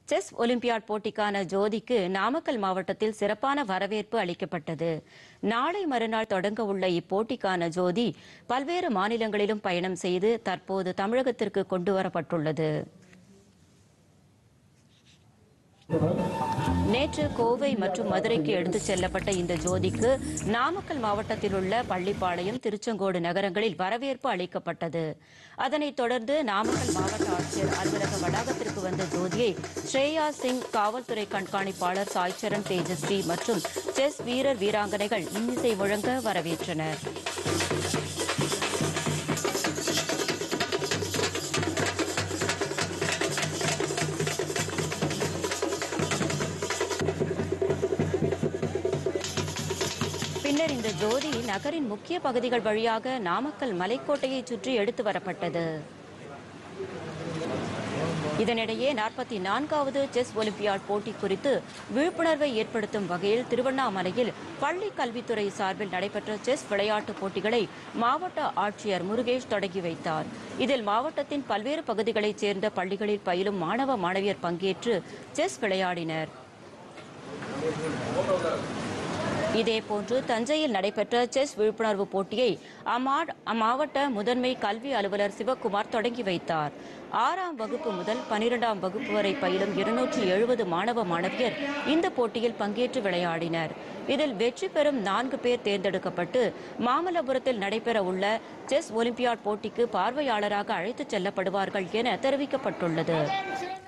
chess olympiad போட்டிக்கான ஜோதிக்கு நாமக்கல் மாவட்டத்தில் சிறப்பான வரவேற்பு அளிக்கப்பட்டது நாளை மறுநாள் தொடங்க உள்ள இப்போட்டிக்கான ஜோதி பல்வேறு மாநிலங்களிலும் பயணம் செய்து தற்போது தமிழகத்திற்கு கொண்டு வரப்பட்டுள்ளது நேற்று கோவை மற்றும் மதுரைக்கு எடுத்துச் செல்லப்பட்ட இந்த ஜோதிக்கு நாமக்கல் மாவட்டத்தில் உள்ள பள்ளிப்பாளையம் திருச்செங்கோடு நகரங்களில் வரவேற்பு அளிக்கப்பட்டது அதனைத் தொடர்ந்து நாமக்கல் மாவட்ட ஆட்சியர் அலுவலக வளாகத்திற்கு வந்த ஜோதியை ஸ்ரேயா சிங் காவல்துறை கண்காணிப்பாளர் சாய்சரண் தேஜஸ்வி மற்றும் செஸ் வீரர் வீராங்கனைகள் இன்னிசை முழங்க வரவேற்றனர் பின்னர் இந்த ஜோதி நகரின் முக்கிய பகுதிகள் வழியாக நாமக்கல் மலைக்கோட்டையை சுற்றி எடுத்து வரப்பட்டது இதனிடையே நாற்பத்தி நான்காவது செஸ் ஒலிம்பியாட் போட்டி குறித்து விழிப்புணர்வை ஏற்படுத்தும் வகையில் திருவண்ணாமலையில் பள்ளி கல்வித்துறை சார்பில் நடைபெற்ற செஸ் விளையாட்டுப் போட்டிகளை மாவட்ட ஆட்சியர் முருகேஷ் தொடங்கி வைத்தார் இதில் மாவட்டத்தின் பல்வேறு பகுதிகளைச் சேர்ந்த பள்ளிகளில் பயிலும் மாணவ மாணவியர் பங்கேற்று செஸ் விளையாடினர் இதேபோன்று தஞ்சையில் நடைபெற்ற செஸ் விழிப்புணர்வு போட்டியை அம்மா- அம்மாவட்ட முதன்மை கல்வி அலுவலர் சிவக்குமார் தொடங்கி வைத்தார் ஆறாம் வகுப்பு முதல் பனிரெண்டாம் வகுப்பு வரை பயிலும் இருநூற்றி எழுபது மாணவ மாணவியர் இந்த போட்டியில் பங்கேற்று விளையாடினர் இதில் வெற்றி பெறும் நான்கு பேர் தேர்ந்தெடுக்கப்பட்டு மாமல்லபுரத்தில் நடைபெற உள்ள செஸ் ஒலிம்பியாட் போட்டிக்கு பார்வையாளராக அழைத்துச் செல்லப்படுவார்கள் என தெரிவிக்கப்பட்டுள்ளது